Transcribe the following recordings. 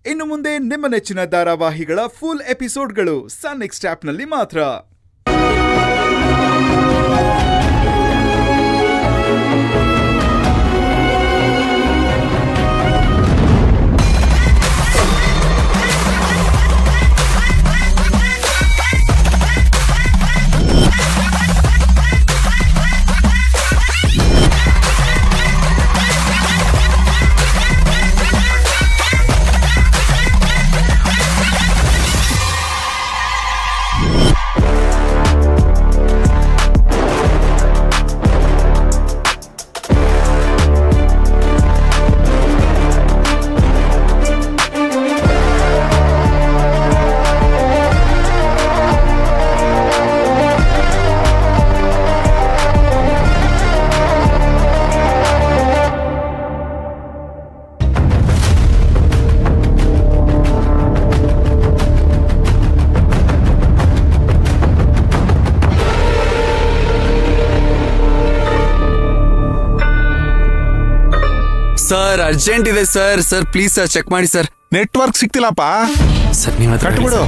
ಇನ್ನು ಮುಂದೆ ನಿಮ್ಮ ನೆಚ್ಚಿನ ಧಾರಾವಾಹಿಗಳ ಫುಲ್ ಎಪಿಸೋಡ್ಗಳು ಸನ್ ನೆಕ್ಸ್ಟ್ ಆಪ್ನಲ್ಲಿ ಮಾತ್ರ ಸರ್ ಅರ್ಜೆಂಟ್ ಇದೆ sir sir please sir check ಮಾಡಿ ಸರ್ ನೆಟ್ವರ್ಕ್ ಸಿಕ್ತಿಲ್ಲಪ್ಪ ಸರ್ ನೀವು ಕಟ್ಬಿಡು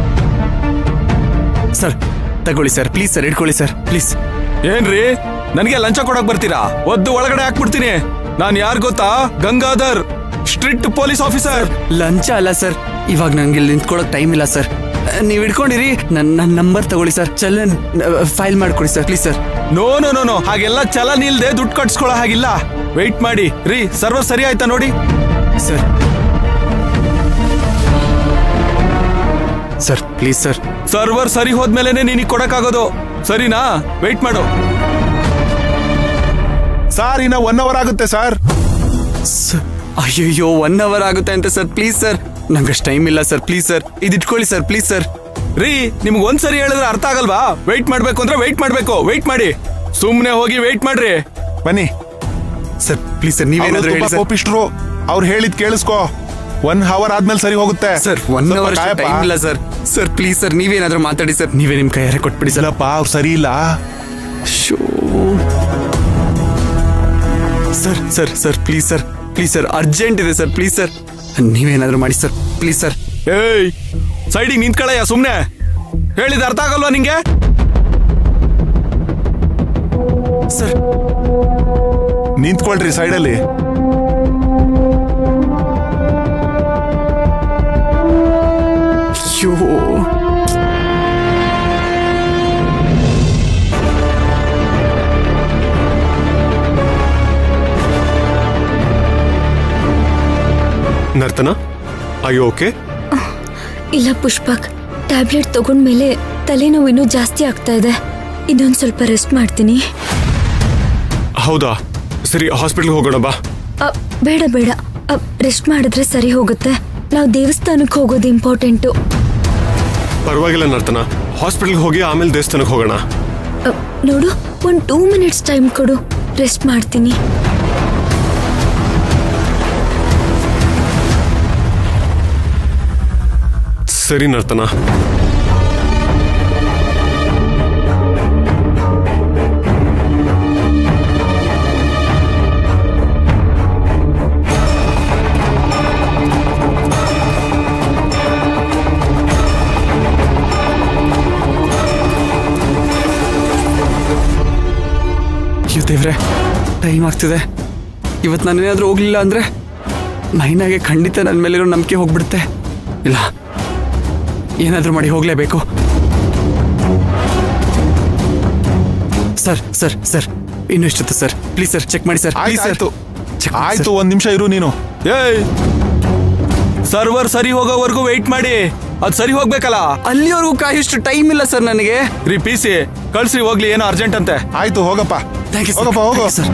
ಸರ್ ತಗೊಳ್ಳಿ ಸರ್ ಪ್ಲೀಸ್ ಸರ್ ಇಟ್ಕೊಳ್ಳಿ ಸರ್ ಪ್ಲೀಸ್ ಏನ್ರಿ ನನಗೆ ಲಂಚ ಕೊಡಕ್ ಬರ್ತೀರಾ ಒದ್ದು ಒಳಗಡೆ ಹಾಕ್ಬಿಡ್ತೀನಿ ನಾನ್ ಯಾರ್ ಗೊತ್ತಾ ಗಂಗಾಧರ್ ಸ್ಟ್ರಿಕ್ಟ್ ಪೊಲೀಸ್ ಆಫೀಸರ್ ಲಂಚ ಅಲ್ಲ ಸರ್ ಇವಾಗ ನಂಗೆ ಇಲ್ಲಿ ನಿಂತ್ಕೊಳ್ಳೋಕೆ ಟೈಮ್ ಇಲ್ಲ ಸರ್ ನೀವು ಇಟ್ಕೊಂಡಿರಿ ನನ್ನ ನನ್ನ ನಂಬರ್ ತಗೊಳ್ಳಿ ಸರ್ ಚಲನ್ ಫೈಲ್ ಮಾಡ್ಕೊಡಿ sir please sir no no no no ಹಾಗೆಲ್ಲ ಚಲನ್ ಇಲ್ದೆ ದುಡ್ಡು ಕಟ್ಸ್ಕೊಳ್ಳೋ ಹಾಗಿಲ್ಲ ವೆಯ್ಟ್ ಮಾಡಿ ರೀ ಸರ್ವರ್ ಸರಿ ಆಯ್ತಾ ನೋಡಿ sir sir please sir server ಸರಿ ಹೋದ್ಮೇಲೆನೆ ನಿನಗೆ ಕೊಡಕ್ಕಾಗೋದು ಸರಿನಾ ವೆಯ್ಟ್ ಮಾಡು ಸಾರ್ ಇನ್ನ ಒನ್ ಅವರ್ ಆಗುತ್ತೆ ಸರ್ ಸರ್ ಅಯ್ಯಯ್ಯೋ ಒನ್ ಅವರ್ ಆಗುತ್ತೆ ಅಂತ ಸರ್ ಪ್ಲೀಸ್ ಸರ್ ನಂಗೆ ಅಷ್ಟು ಟೈಮ್ ಇಲ್ಲ ಸರ್ ಪ್ಲೀಸ್ ಸರ್ ಇದು ಇಟ್ಕೊಳ್ಳಿ ಸರ್ ಪ್ಲೀಸ್ ಸರ್ ರೀ ನಿಮ್ಗೆ ಒಂದ್ಸರಿ ಹೇಳಿದ್ರೆ ಅರ್ಥ ಆಗಲ್ವಾ ವೆಯ್ಟ್ ಮಾಡ್ಬೇಕು ಅಂದ್ರೆ ವೆಯ್ಟ್ ಮಾಡ್ಬೇಕು ವೆಯ್ಟ್ ಮಾಡಿ ಸುಮ್ನೆ ಹೋಗಿ ವೆಯ್ಟ್ ಮಾಡ್ರಿ ಬನ್ನಿ ಸರ್ ಪ್ಲೀಸ್ ಸರ್ ಅವ್ರು ನೀವೇನಾದ್ರೂ ತುಂಬಾ ಹೇಳಿ ಸರ್ ಕೋಪಿಷ್ಟ್ರು ಅವ್ರು ಹೇಳಿದ್ ಕೇಳಿಸ್ಕೋ ಒನ್ ಅವರ್ ಆದ್ಮೇಲೆ ಸರಿ ಹೋಗುತ್ತೆ ಸರ್ ಒನ್ ಸ್ವಲ್ಪ ಅವರ್ ಕಾಯಪ್ಪ. ಟೈಮ್ ಇಲ್ಲ ಸರ್ ಸರ್ ಪ್ಲೀಸ್ ಸರ್ ನೀವೇನಾದ್ರೂ ಮಾತಾಡಿ ಸರ್ ನೀವೇ ನಿಮ್ ಕೈಯಾರೆ ಕೊಟ್ಬಿಡಿ ಸರ್ ಇಲ್ಲಪ್ಪ ಅವ್ರು ಸರಿ ಇಲ್ಲ show sir sir sir please sir please sir urgent ಇದೆ ಸರ್ ಪ್ಲೀಸ್ ಸರ್ ನೀವೇನಾದ್ರೂ ಮಾಡಿ ಸರ್ ಪ್ಲೀಸ್ ಸರ್ ಏಯ್ ಸೈಡಿಗೆ ನಿಂತ್ಕೊಳ್ಳಯ್ಯ ಸುಮ್ನೆ ಹೇಳಿದ ಅರ್ಥ ಆಗಲ್ವಾ ನಿಂಗೆ ಸರ್ ನಿಂತ್ಕೊಳ್ರಿ ಸೈಡಲ್ಲಿ ಅಯ್ಯೋ ನರ್ತನ ಅಯ್ಯೋ ಓಕೆ ಇಲ್ಲ ಪುಷ್ಪಕ್ ಟ್ಯಾಬ್ಲೆಟ್ ತಗೊಂಡ್ಮೇಲೆ ತಲೆನೋವು ಇನ್ನೂ ಜಾಸ್ತಿ ಆಗ್ತಾ ಇದೆ ಇನ್ನೊಂದು ಸ್ವಲ್ಪ ರೆಸ್ಟ್ ಮಾಡ್ತೀನಿ ಹೌದಾ ಸರಿ ಹಾಸ್ಪಿಟಲ್ ಹೋಗೋಣ ಬಾ ಅ, ಬೇಡ ಬೇಡ ರೆಸ್ಟ್ ಮಾಡಿದ್ರೆ ಸರಿ ಹೋಗುತ್ತೆ ನಾವು ದೇವಸ್ಥಾನಕ್ಕೆ ಹೋಗೋದು ಇಂಪಾರ್ಟೆಂಟು ಪರವಾಗಿಲ್ಲ ನರ್ತನ ಹಾಸ್ಪಿಟಲ್ಗೆ ಹೋಗಿ ಆಮೇಲೆ ದೇವಸ್ಥಾನಕ್ಕೆ ಹೋಗೋಣ ಅ, ನೋಡು ಒಂದು ಟೂ ಮಿನಿಟ್ಸ್ ಟೈಮ್ ಕೊಡು ರೆಸ್ಟ್ ಮಾಡ್ತೀನಿ ಸರಿ ನರ್ತನ ಅಯ್ಯೋ ದೇವ್ರೆ ಟೈಮ್ ಆಗ್ತಿದೆ ಇವತ್ತು ನಾನು ಏನಾದರೂ ಹೋಗ್ಲಿಲ್ಲ ಅಂದ್ರೆ ಮೈನಾಗೆ ಖಂಡಿತ ನನ್ನ ಮೇಲಿರೋ ನಂಬಿಕೆ ಹೋಗ್ಬಿಡುತ್ತೆ ಇಲ್ಲ ಏನಾದರೂ ಮಾಡಿ ಹೋಗ್ಲೇಬೇಕು ಸರ್ ಸರ್ ಸರ್ ಇನ್ನೂ ಎಷ್ಟೊತ್ತು ಸರ್ ಪ್ಲೀಸ್ ಸರ್ ಚೆಕ್ ಮಾಡಿ ಸರ್ ಪ್ಲೀಸ್ ಆಯ್ತು ಸರ್ ಆಯ್ತು ಚೆಕ್ ಮಾಡಿ ಆಯ್ತು ಒಂದ್ ನಿಮಿಷ ಇರು ನೀನು ಏಯ್ ಸರ್ವರ್ ಸರಿ ಹೋಗೋವರೆಗೂ ವೆಯ್ಟ್ ಮಾಡಿ ಅದ್ ಸರಿ ಹೋಗ್ಬೇಕಲ್ಲ ಅಲ್ಲಿವರೆಗೂ ಕಾಯೋಷ್ಟು ಟೈಮ್ ಇಲ್ಲ ಸರ್ ನನಗೆ ರೀ ಪಿ ಸಿ ಕಳ್ಸ್ರಿ ಹೋಗ್ಲಿ ಏನೋ ಅರ್ಜೆಂಟ್ ಅಂತೆ ಆಯ್ತು ಹೋಗಪ್ಪ ಥ್ಯಾಂಕ್ ಯು ಹೋಗಪ್ಪ ಹೋಗು ಸರ್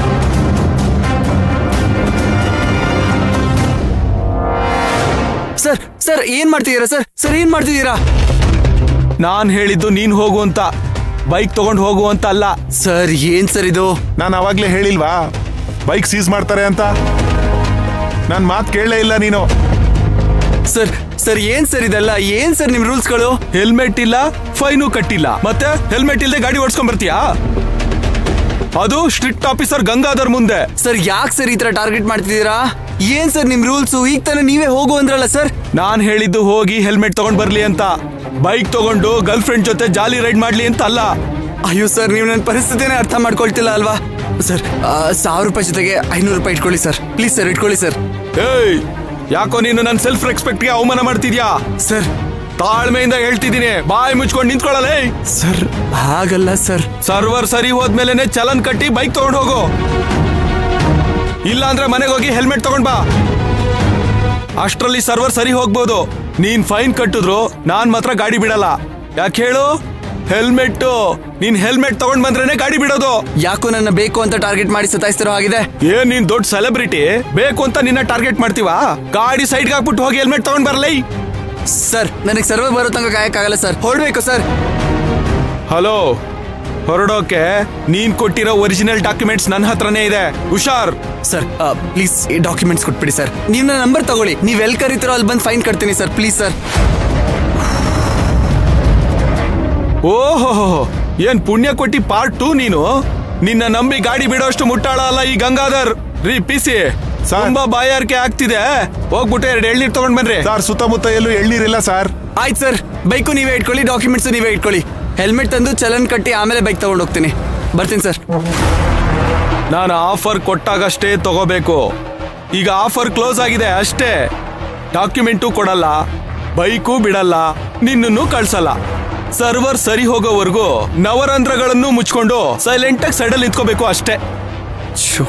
ಸರ್ ಸರ್ ಏನ್ ಮಾಡ್ತಿದ್ದೀರಾ ಸರ್ ಸರ್ ಏನ್ ಮಾಡ್ತಿದ್ದೀರಾ ನಾನ್ ಹೇಳಿದ್ದು ನೀನ್ ಹೋಗು ಅಂತ ಬೈಕ್ ತಗೊಂಡ್ ಹೋಗು ಅಂತ ಅಲ್ಲ ಸರ್ ಏನ್ ಸರ್ ಇದು ನಾನು ಅವಾಗ್ಲೇ ಹೇಳಿಲ್ವಾ ಬೈಕ್ ಸೀಸ್ ಮಾಡ್ತಾರೆ ಅಂತ ನನ್ ಮಾತ್ ಕೇಳಲೇ ಇಲ್ಲ ನೀನು ಸರ್ ಸರ್ ಏನ್ ಸರ್ ಇದೆಲ್ಲ ಏನ್ ಸರ್ ನಿಮ್ ರೂಲ್ಸ್ಗಳು ಹೆಲ್ಮೆಟ್ ಇಲ್ಲ ಫೈನು ಕಟ್ಟಿಲ್ಲ ಮತ್ತೆ ಹೆಲ್ಮೆಟ್ ಇಲ್ಲದೆ ಗಾಡಿ ಓಡಿಸ್ಕೊಂಡ್ ಬರ್ತೀಯಾ ಅದು ಸ್ಟ್ರಿಕ್ಟ್ ಆಫೀಸರ್ ಗಂಗಾಧರ್ ಮುಂದೆ ಸರ್ ಯಾಕೆ ಸರ್ ಈ ತರ ಟಾರ್ಗೆಟ್ ಮಾಡ್ತಿದ್ದೀರಾ ಏನ್ ಸರ್ ನಿಮ್ ರೂಲ್ಸು ಈಗ ತಾನೇ ನೀವೇ ಹೋಗು ಅಂದ್ರಲ್ಲ ಸರ್ ನಾನ್ ಹೇಳಿದ್ದು ಹೋಗಿ ಹೆಲ್ಮೆಟ್ ತಗೊಂಡ್ ಬರ್ಲಿ ಅಂತ ಬೈಕ್ ತಗೊಂಡು ಗರ್ಲ್ ಫ್ರೆಂಡ್ ಜೊತೆ ಜಾಲಿ ರೈಡ್ ಮಾಡ್ಲಿ ಅಂತ ಅಲ್ಲ ಅಯ್ಯೋ ಸರ್ ನೀವು ನನ್ನ ಪರಿಸ್ಥಿತಿನೇ ಅರ್ಥ ಮಾಡ್ಕೊಳ್ತಿಲ್ಲ ಅಲ್ವಾ ಸರ್ ಸಾವಿರ ರೂಪಾಯಿ ಜೊತೆಗೆ ಐನೂರು ರೂಪಾಯಿ ಇಟ್ಕೊಳ್ಳಿ ಸರ್ ಪ್ಲೀಸ್ ಸರ್ ಇಟ್ಕೊಳ್ಳಿ ಸರ್ ಏಯ್ ಯಾಕೋ ನೀನು ನನ್ನ ಸೆಲ್ಫ್ ರೆಸ್ಪೆಕ್ಟ್ಗೆ ಅವಮಾನ ಮಾಡ್ತಿದ್ಯಾ ಸರ್ ತಾಳ್ಮೆಯಿಂದ ಹೇಳ್ತಿದ್ದೀನಿ ಬಾಯಿ ಮುಚ್ಕೊಂಡು ನಿಂತ್ಕೊಳ್ಳಲೇ ಸರ್ ಹಾಗಲ್ಲ ಸರ್ ಸರ್ವರ್ ಸರಿ ಹೋದ್ಮೇಲೆನೆ ಚಲನ್ ಕಟ್ಟಿ ಬೈಕ್ ತಗೊಂಡ್ ಹೋಗು ಇಲ್ಲ ಅಂದ್ರೆ ಮನೆಗೆ ಹೋಗಿ ಹೆಲ್ಮೆಟ್ ತಗೊಂಡ್ ಬಾ ಅಷ್ಟ್ರಲ್ಲಿ ಸರ್ವರ್ ಸರಿ ಹೋಗ್ಬೋದು ನೀನ್ ಫೈನ್ ಕಟ್ಟಿದ್ರು ನಾನ್ ಮಾತ್ರ ಗಾಡಿ ಬಿಡಲ್ಲ ಯಾಕೆ ಹೇಳು ಹೆಲ್ಮೆಟ್ ನೀನ್ ಹೆಲ್ಮೆಟ್ ತಗೊಂಡ್ ಬಂದ್ರೇನೆ ಗಾಡಿ ಬಿಡೋದು ಯಾಕೋ ನನ್ನ ಬೇಕು ಅಂತ ಟಾರ್ಗೆಟ್ ಮಾಡಿ ಸತಾಯಿಸ್ತಿರೋ ಆಗಿದೆ ಏನ್ ನೀನ್ ದೊಡ್ಡ ಸೆಲೆಬ್ರಿಟಿ ಬೇಕು ಅಂತ ನಿನ್ನ ಟಾರ್ಗೆಟ್ ಮಾಡ್ತೀವಾ ಗಾಡಿ ಸೈಡ್ಗೆ ಹಾಕ್ಬಿಟ್ಟು ಹೋಗಿ ಹೆಲ್ಮೆಟ್ ತಗೊಂಡ್ ಬರಲೈ ಸರ್ ನನಗೆ ಸರ್ವರ್ ಬರೋ ತನಕ ಕಾಯಕ್ಕಾಗಲ್ಲ ಸರ್ ಹೊರಡ್ಬೇಕು ಸರ್ ಹಲೋ ಹೊರಡೋಕೆ ನೀನ್ ಕೊಟ್ಟಿರೋ ಒರಿಜಿನಲ್ ಡಾಕ್ಯುಮೆಂಟ್ಸ್ ನನ್ನ ಹತ್ರನೇ ಇದೆ ಹುಷಾರ್ ಸರ್ ಪ್ಲೀಸ್ ಈ ಡಾಕ್ಯುಮೆಂಟ್ಸ್ ಕೊಟ್ಬಿಡಿ ಸರ್ ನೀವು ನನ್ನ ನಂಬರ್ ತಗೊಳ್ಳಿ ನೀವು ಎಲ್ಲಿ ಕರೀತಿರೋ ಅಲ್ಲಿ ಬಂದು ಫೈನ್ ಕಟ್ತೀನಿ ಸರ್ ಪ್ಲೀಸ್ ಸರ್ ಓಹೋ ಏನ್ ಪುಣ್ಯ ಕೊಟ್ಟಿ ಪಾರ್ಟ್ ಟೂ ನೀನು ನಿನ್ನ ನಂಬಿ ಗಾಡಿ ಬಿಡೋಷ್ಟು ಮುಟ್ಟಾಳ ಅಲ್ಲ ಈ ಗಂಗಾಧರ್ ರೀ ಪಿಸಿ ಸರ್. ತುಂಬಾ ಬಾಯಾರಿಕೆ ಆಗ್ತಿದೆ ಹೋಗ್ಬಿಟ್ಟು ಎರಡು ಎಳ್ನೀರ್ ತಗೊಂಡ್ ಬನ್ರಿ ಸರ್ ಸುತ್ತಮುತ್ತ ಎಲ್ಲೂ ಎಳ್ನೀರಿಲ್ಲ ಸರ್ ಆಯ್ತು ಸರ್ ಬೈಕು ನೀವೇ ಇಟ್ಕೊಳ್ಳಿ ಡಾಕ್ಯುಮೆಂಟ್ಸ್ ನೀವೇ ಇಟ್ಕೊಳ್ಳಿ ಹೆಲ್ಮೆಟ್ ತಂದು ಚಲನ್ ಕಟ್ಟಿ ಆಮೇಲೆ ಬೈಕ್ ತಗೊಂಡು ಹೋಗ್ತೀನಿ ಬರ್ತೀನಿ ಸರ್ ನಾನು ಆಫರ್ ಕೊಟ್ಟಾಗಷ್ಟೇ ತಗೋಬೇಕು ಈಗ ಆಫರ್ ಕ್ಲೋಸ್ ಆಗಿದೆ ಅಷ್ಟೇ ಡಾಕ್ಯುಮೆಂಟು ಕೊಡಲ್ಲ ಬೈಕು ಬಿಡಲ್ಲ ನಿನ್ನನ್ನು ಕಳ್ಸಲ್ಲ ಸರ್ವರ್ ಸರಿ ಹೋಗೋವರೆಗೂ ನವರಂಧ್ರಗಳನ್ನು ಮುಚ್ಕೊಂಡು ಸೈಲೆಂಟ್ ಆಗಿ ಸೈಡಲ್ಲಿ ನಿಂತ್ಕೋಬೇಕು ಅಷ್ಟೇ ಶೋ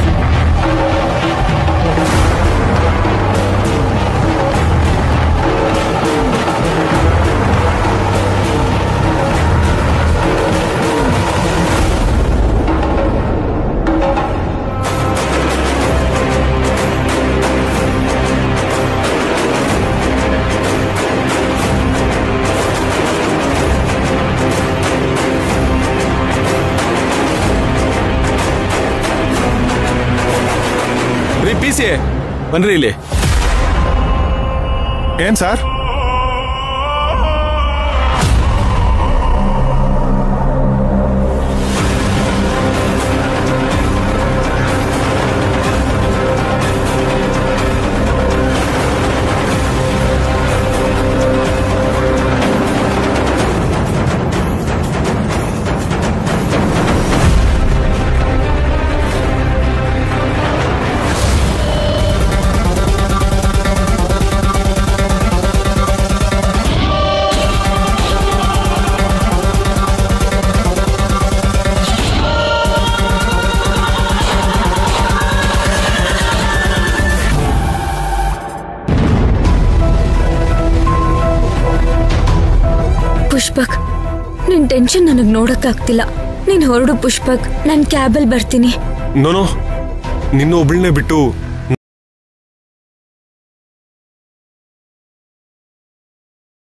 ರೀ ಪಿ ಸಿ ಬನ್ರಿ ಇಲ್ಲಿ ಏನ್ ಸರ್ ಪುಷ್ಪಕ್ ನಿನ್ ಟೆನ್ಷನ್ ನನಗ್ ನೋಡಕ್ಕಾಗ್ತಿಲ್ಲ ನೀನ್ ಹೊರಡು ಪುಷ್ಪಕ್ ನಾನ್ ಕ್ಯಾಬಲ್ ಬರ್ತೀನಿ ನೋನೋ ನಿನ್ನ ಒಬ್ಳನ್ನೇ ಬಿಟ್ಟು